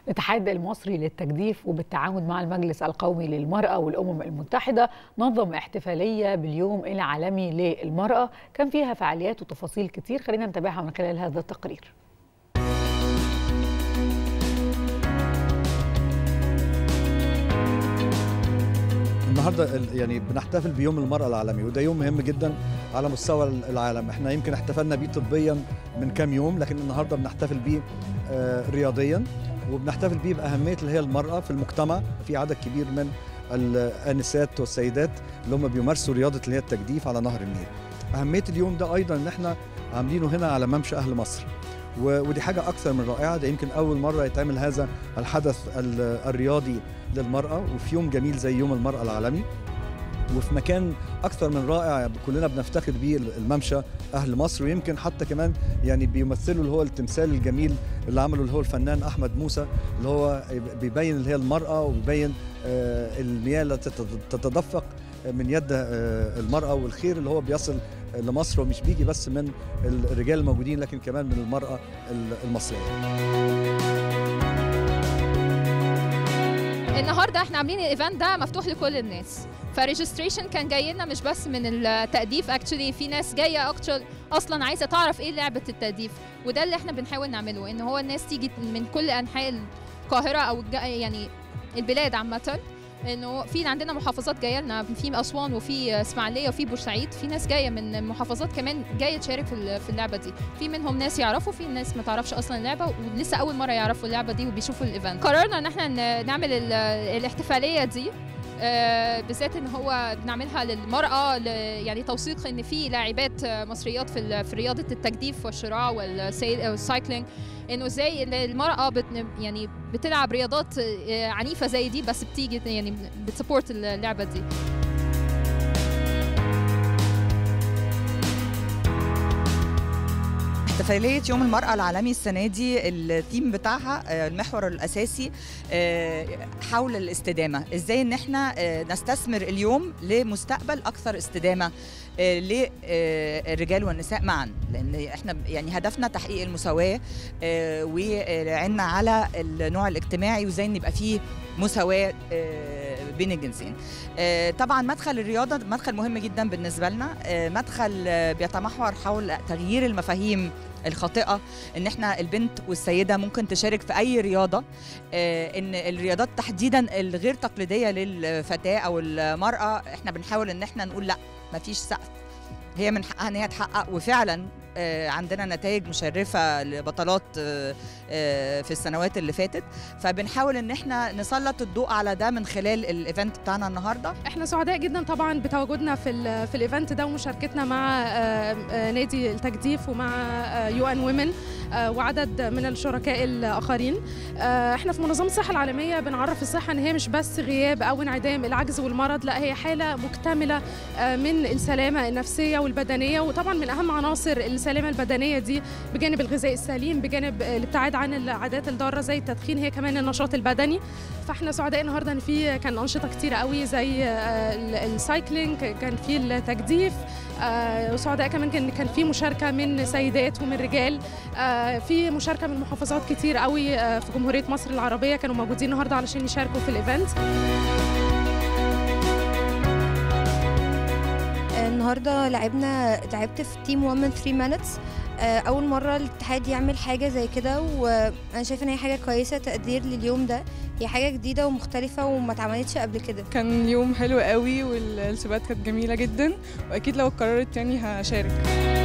الاتحاد المصري للتجديف وبالتعاون مع المجلس القومي للمرأة والأمم المتحدة نظم احتفالية باليوم العالمي للمرأة كان فيها فعاليات وتفاصيل كتير خلينا نتابعها من خلال هذا التقرير النهارده يعني بنحتفل بيوم المرأة العالمي وده يوم مهم جدا على مستوى العالم احنا يمكن احتفلنا بيه طبيا من كام يوم لكن النهارده بنحتفل بيه رياضيا وبنحتفل بيه بأهمية اللي هي المرأة في المجتمع في عدد كبير من الآنسات والسيدات اللي هم بيمارسوا رياضة اللي هي التجديف على نهر النيل أهمية اليوم ده أيضا إن احنا عاملينه هنا على ممشى أهل مصر ودي حاجة أكثر من رائعة ده يمكن أول مرة يتعمل هذا الحدث الرياضي للمرأة وفي يوم جميل زي يوم المرأة العالمي وفي مكان أكثر من رائع كلنا بنفتخر بيه الممشى أهل مصر ويمكن حتى كمان يعني بيمثلوا اللي هو التمثال الجميل اللي عمله اللي هو الفنان أحمد موسى اللي هو بيبين اللي هي المرأة وبيبين المياه التي تتدفق من يد المرأة والخير اللي هو بيصل لمصر ومش بيجي بس من الرجال الموجودين لكن كمان من المرأة المصرية النهارده احنا عاملين الايفنت ده مفتوح لكل الناس فريجستريشن كان جاي لنا مش بس من التأديف اكشولي في ناس جايه اكشن اصلا عايزه تعرف ايه لعبه التأديف وده اللي احنا بنحاول نعمله ان هو الناس تيجي من كل انحاء القاهره او يعني البلاد عامه انه في عندنا محافظات جايه لنا في اسوان وفي اسماعيليه وفي بورسعيد في ناس جايه من محافظات كمان جايه تشارك في اللعبه دي في منهم ناس يعرفوا في ناس ما تعرفش اصلا اللعبه ولسه اول مره يعرفوا اللعبه دي وبيشوفوا الايفنت قررنا ان احنا نعمل الاحتفاليه دي آه بالذات ان هو بنعملها للمراه يعني توثيق ان في لاعبات مصريات في في رياضه التجديف والشراع والسايكلينج انه ازاي المراه بت يعني بتلعب رياضات عنيفه زي دي بس بتيجي يعني بتسبورت اللعبه دي احتفالية يوم المرأة العالمي السنة دي الثيم بتاعها المحور الأساسي حول الاستدامة ازاي ان احنا نستثمر اليوم لمستقبل أكثر استدامة للرجال والنساء معا لان احنا يعني هدفنا تحقيق المساواة وعنا على النوع الاجتماعي وازاي ان يبقى فيه مساواة بين الجنسين طبعا مدخل الرياضة مدخل مهم جدا بالنسبة لنا مدخل بيتمحور حول تغيير المفاهيم الخاطئه ان احنا البنت والسيده ممكن تشارك في اي رياضه ان الرياضات تحديدا الغير تقليديه للفتاه او المراه احنا بنحاول ان احنا نقول لا مفيش سقف هي من حقها ان هي تحقق وفعلا عندنا نتائج مشرفه لبطلات في السنوات اللي فاتت فبنحاول ان احنا نسلط الضوء على ده من خلال الايفنت بتاعنا النهارده احنا سعداء جدا طبعا بتواجدنا في في الايفنت ده ومشاركتنا مع نادي التجديف ومع يو ان وومن وعدد من الشركاء الاخرين احنا في منظمه الصحه العالميه بنعرف الصحه ان هي مش بس غياب او انعدام العجز والمرض لا هي حاله مكتمله من السلامه النفسيه والبدنيه وطبعا من اهم عناصر السلامه البدنيه دي بجانب الغذاء السليم بجانب الابتعاد عن العادات الضاره زي التدخين هي كمان النشاط البدني فاحنا سعداء النهارده ان في كان انشطه كتيره قوي زي السايكلينج كان في التجديف وسعداء كمان كان كان في مشاركه من سيدات ومن رجال في مشاركه من محافظات كتير قوي في جمهوريه مصر العربيه كانوا موجودين النهارده علشان يشاركوا في الايفنت النهارده لعبنا لعبت في تيم وومن 3 مينتس اول مره الاتحاد يعمل حاجه زي كده وانا شايفه ان هي حاجه كويسه تقدير لليوم ده هي حاجه جديده ومختلفه وما اتعملتش قبل كده كان يوم حلو قوي والسباقات كانت جميله جدا واكيد لو اتكررت يعني هشارك